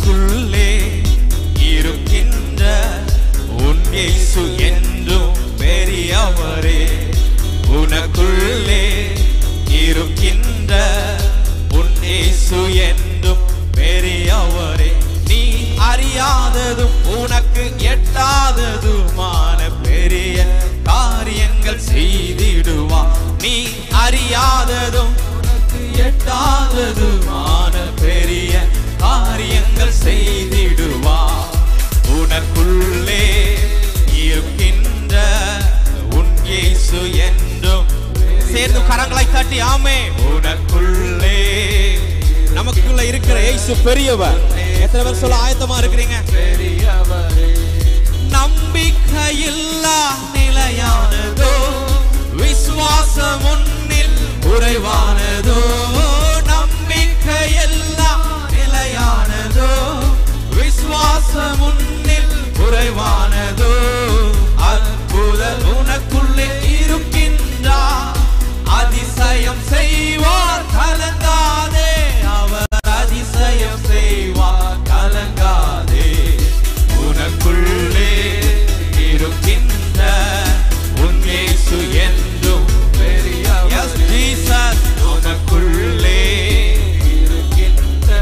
உனக்குள்ளே இருக்கின்ற உன் இயேசு என்றும் பெரியவரே உனக்குள்ளே இருக்கின்ற உன் இயேசு என்றும் பெரியவரே நீ அறியாததும் உனக்கு எட்டாததுமான பெரிய காரியங்கள் செய்திடுவா நீ அறியாததும் உனக்கு எட்டாததுமான பெரிய காரியங்கள் செய்திடுவா உனக்குள்ளே இருக்கின்ற உன் இயேசு என்றும் சேர்ந்து கரங்களை தட்டி ஆமே உனக்குள்ளே நமக்குள்ள இருக்கிற இயேசு பெரியவர் எத்தனை பேர் சொல்ல ஆயத்தமா இருக்கிறீங்க நம்பிக்கையில்லா நிலையானதோ விசுவாசம் உன்னில் குறைவானதோ நம்பிக்கையெல்லா நிலையானதோ விசுவாசம் உன்னில் குறைவானதோ அற்புத உனக்குள்ளே இருக்கின்றார் அதிசயம் செய்வார் கலங்காதே அவர் அதிசயம் செய்வார் கலங்காதே உனக்குள்ளே இருக்கின்ற உன் இயேசு என்றும் பெரியவர். Yes, Jesus. உனக்குள்ளே இருக்கின்ற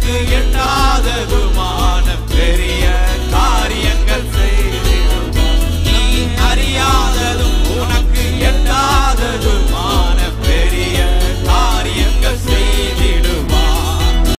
உனக்கு